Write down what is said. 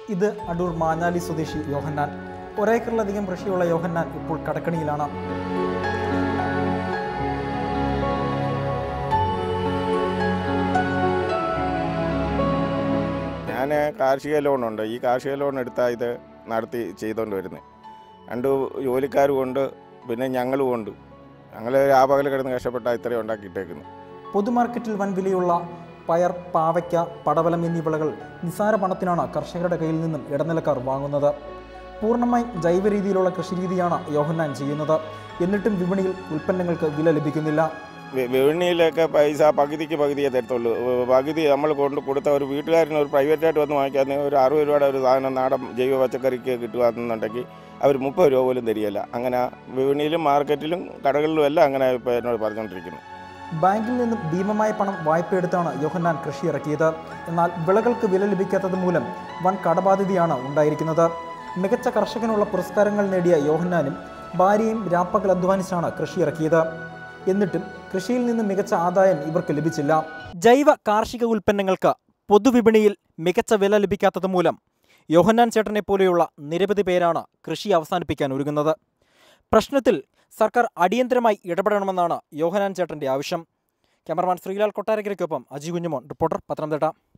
ഇത് അടൂർ മാഞ്ഞാലി സ്വദേശി യോഹന്നാൻ ഒരേക്കറിലധികം കൃഷിയുള്ള യോഹന്നാൻ ഇപ്പോൾ കടക്കണിയിലാണ് ഞാൻ കാർഷിക ലോണുണ്ട് ഈ കാർഷിക ലോൺ എടുത്താൽ ഇത് നടത്തി ചെയ്തുകൊണ്ട് വരുന്നത് രണ്ട് ജോലിക്കാരും ഉണ്ട് പിന്നെ ഞങ്ങളും ഉണ്ട് ഞങ്ങൾ രാപകൽ കിടന്ന് കഷ്ടപ്പെട്ടാൽ ഇത്രയും ഉണ്ടാക്കിയിട്ടേക്കുന്നത് പൊതുമാർക്കറ്റിൽ വൻ വിലയുള്ള പയർ പാവയ്ക്ക പടവലം എന്നീ വിളകൾ നിസ്സാര പണത്തിനാണ് കർഷകരുടെ കയ്യിൽ നിന്നും ഇടനിലക്കാർ വാങ്ങുന്നത് പൂർണ്ണമായും ജൈവ രീതിയിലുള്ള കൃഷിരീതിയാണ് യോഹന്നാൻ ചെയ്യുന്നത് എന്നിട്ടും വിപണിയിൽ ഉൽപ്പന്നങ്ങൾക്ക് വില ലഭിക്കുന്നില്ല വി- വിപണിയിലൊക്കെ പൈസ പകുതിക്ക് പകുതിയേ തരത്തുള്ളൂ ഏ, പകുതി നമ്മൾ കൊണ്ട് കൊടുത്ത ഒരു വീട്ടുകാരന് ഒരു പ്രൈവറ്റായിട്ട് വന്ന് വാങ്ങിക്കാൻ ഒരു അറുപത് രൂപയുടെ ഒരു സാധനം നാടൻ ജൈവ പച്ചക്കറിക്ക് കിട്ടുകയെന്നുണ്ടെങ്കിൽ അവർ മുപ്പത് രൂപ പോലും തരികയില്ല അങ്ങനെ വിപണിയിലും മാർക്കറ്റിലും കടകളിലും എല്ലാം അങ്ങനെ ഇപ്പോൾ എന്നോട് പറഞ്ഞുകൊണ്ടിരിക്കുന്നു ബാങ്കിൽ നിന്നും ഭീമമായ പണം വായ്പയെടുത്താണ് യോഹന്നാൻ കൃഷി ഇറക്കിയത് എന്നാൽ വിളകൾക്ക് വില ലഭിക്കാത്തത് മൂലം വൻ കടബാധ്യതയാണ് ഉണ്ടായിരിക്കുന്നത് മികച്ച കർഷകനുള്ള പുരസ്കാരങ്ങൾ നേടിയ യോഹന്നാനും ഭാര്യയും രാപ്പകൽ അധ്വാനിച്ചാണ് കൃഷി ഇറക്കിയത് എന്നിട്ടും കൃഷിയിൽ നിന്ന് മികച്ച ആദായം ഇവർക്ക് ലഭിച്ചില്ല ജൈവ കാർഷിക ഉൽപ്പന്നങ്ങൾക്ക് പൊതുവിപണിയിൽ മികച്ച വില ലഭിക്കാത്തത് മൂലം യോഹന്നാൻ ചേട്ടനെ പോലെയുള്ള നിരവധി പേരാണ് കൃഷി അവസാനിപ്പിക്കാൻ ഒരുങ്ങുന്നത് പ്രശ്നത്തിൽ സർക്കാർ അടിയന്തരമായി ഇടപെടണമെന്നാണ് യോഹനാൻ ചേട്ടന്റെ ആവശ്യം ക്യാമറമാൻ ശ്രീലാൽ കൊട്ടാരക്കരയ്ക്കൊപ്പം അജി കുഞ്ഞുമോൻ റിപ്പോർട്ടർ പത്തനംതിട്ട